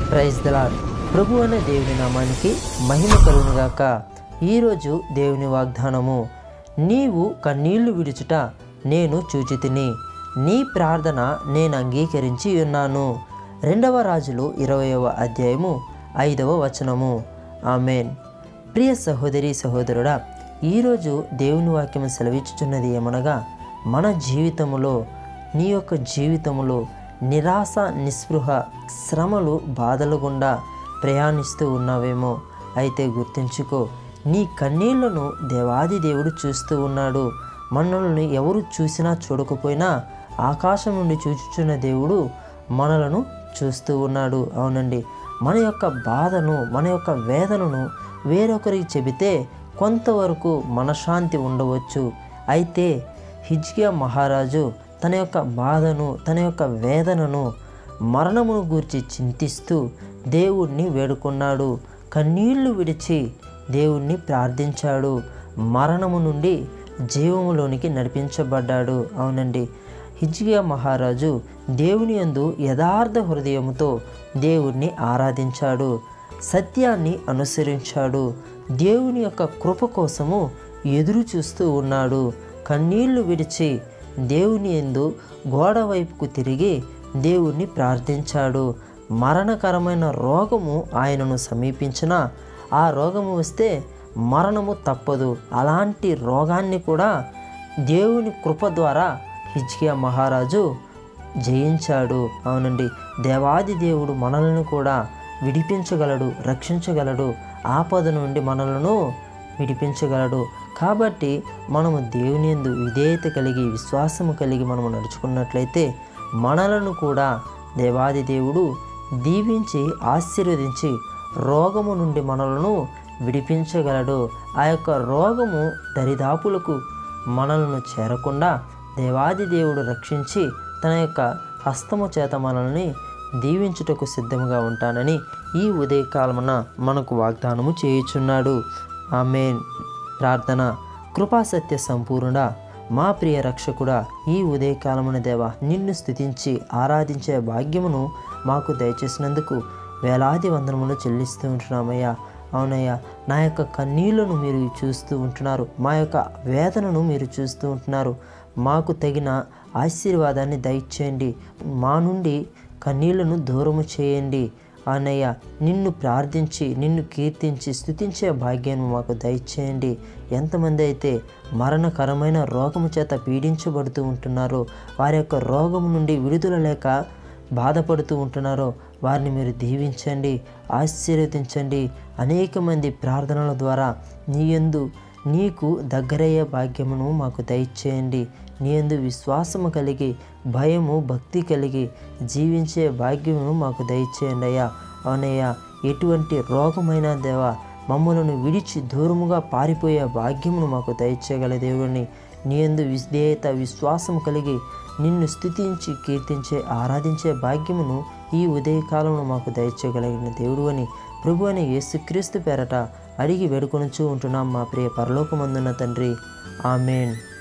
praise the Lord ప్రభు అనే దేవుని నామానికి మహిమ కలుగునుగాక ఈరోజు దేవుని వాగ్దానము నీవు కన్నీళ్లు విడుచుట నేను చూచితిని నీ ప్రార్థన నేను అంగీకరించి ఉన్నాను రెండవ రాజులు ఇరవయవ అధ్యాయము ఐదవ వచనము ఆమెన్ ప్రియ సహోదరి సహోదరుడా ఈరోజు దేవుని వాక్యం సెలవిచ్చుచున్నది ఏమనగా మన జీవితములో నీ యొక్క జీవితములో నిరాశ నిస్పృహ శ్రమలు బాధలు గుండా ప్రయాణిస్తూ ఉన్నావేమో అయితే గుర్తుంచుకో నీ కన్నీళ్లను దేవాది దేవుడు చూస్తూ ఉన్నాడు మనల్ని ఎవరు చూసినా చూడకపోయినా ఆకాశం నుండి చూచుచున్న దేవుడు మనలను చూస్తూ ఉన్నాడు అవునండి మన యొక్క బాధను మన యొక్క వేదనను వేరొకరికి చెబితే కొంతవరకు మనశ్శాంతి ఉండవచ్చు అయితే హిజ్కియా మహారాజు తన యొక్క బాధను తన యొక్క వేదనను మరణమును గూర్చి చింతిస్తూ దేవుణ్ణి వేడుకున్నాడు కన్నీళ్లు విడిచి దేవుణ్ణి ప్రార్థించాడు మరణము నుండి జీవములోనికి నడిపించబడ్డాడు అవునండి హిజ్కియా మహారాజు దేవుని యందు యథార్థ హృదయముతో దేవుణ్ణి ఆరాధించాడు సత్యాన్ని అనుసరించాడు దేవుని యొక్క కృప కోసము ఎదురు చూస్తూ ఉన్నాడు కన్నీళ్లు విడిచి దేవుని ఎందు గోడ వైపుకు తిరిగి దేవుణ్ణి ప్రార్థించాడు మరణకరమైన రోగము ఆయనను సమీపించిన ఆ రోగము వస్తే మరణము తప్పదు అలాంటి రోగాన్ని కూడా దేవుని కృప ద్వారా హిజ్కియా మహారాజు జయించాడు అవునండి దేవాది దేవుడు మనల్ని కూడా విడిపించగలడు రక్షించగలడు ఆపద నుండి మనలను విడిపించగలడు కాబట్టి మనము దేవుని యందు విధేయత కలిగి విశ్వాసము కలిగి మనము నడుచుకున్నట్లయితే మనలను కూడా దేవాది దేవుడు దీవించి ఆశీర్వదించి రోగము నుండి మనలను విడిపించగలడు ఆ యొక్క రోగము దరిదాపులకు మనలను చేరకుండా దేవాది దేవుడు రక్షించి తన యొక్క హస్తము చేత మనల్ని దీవించుటకు సిద్ధంగా ఉంటానని ఈ ఉదయకాలమున మనకు వాగ్దానము చేయుచున్నాడు ఆమెన్ ప్రార్థన కృపాసత్య సంపూర్ణ మా ప్రియ రక్షకుడా ఈ ఉదయకాలమున దేవ నిన్ను స్థుతించి ఆరాధించే భాగ్యమును మాకు దయచేసినందుకు వేలాది వందనములు చెల్లిస్తూ ఉంటున్నామయ్యా అవునయ్యా నా యొక్క కన్నీళ్లను మీరు చూస్తూ ఉంటున్నారు మా యొక్క వేదనను మీరు చూస్తూ ఉంటున్నారు మాకు తగిన ఆశీర్వాదాన్ని దయచేయండి మా నుండి కన్నీళ్లను దూరము చేయండి అన్నయ్య నిన్ను ప్రార్థించి నిన్ను కీర్తించి స్థుతించే భాగ్యాన్ని మాకు దయచేయండి ఎంతమంది అయితే మరణకరమైన రోగము చేత పీడించబడుతూ ఉంటున్నారో వారి యొక్క రోగం నుండి విడుదల లేక బాధపడుతూ ఉంటున్నారో వారిని మీరు దీవించండి ఆశీర్వదించండి అనేక మంది ప్రార్థనల ద్వారా నీ యందు నీకు దగ్గరయ్యే భాగ్యమును మాకు దయచేయండి నీ యందు విశ్వాసము కలిగి భయము భక్తి కలిగి జీవించే భాగ్యమును మాకు దయచేయండి అయ్యా అవునయ్యా ఎటువంటి రోగమైన దేవా మమ్మలను విడిచి దూరముగా పారిపోయే భాగ్యమును మాకు దయచేయగల దేవుడిని నీ యందు విధేయత విశ్వాసము కలిగి నిన్ను స్థుతించి కీర్తించే ఆరాధించే భాగ్యమును ఈ ఉదయకాలంలో మాకు దయచేయగలిగిన దేవుడు అని ప్రభు అని యేసుక్రీస్తు పేరట అడిగి వేడుకొనుచూ ఉంటున్నాం మా ప్రియ పరలోకమందున్న తండ్రి ఆమెన్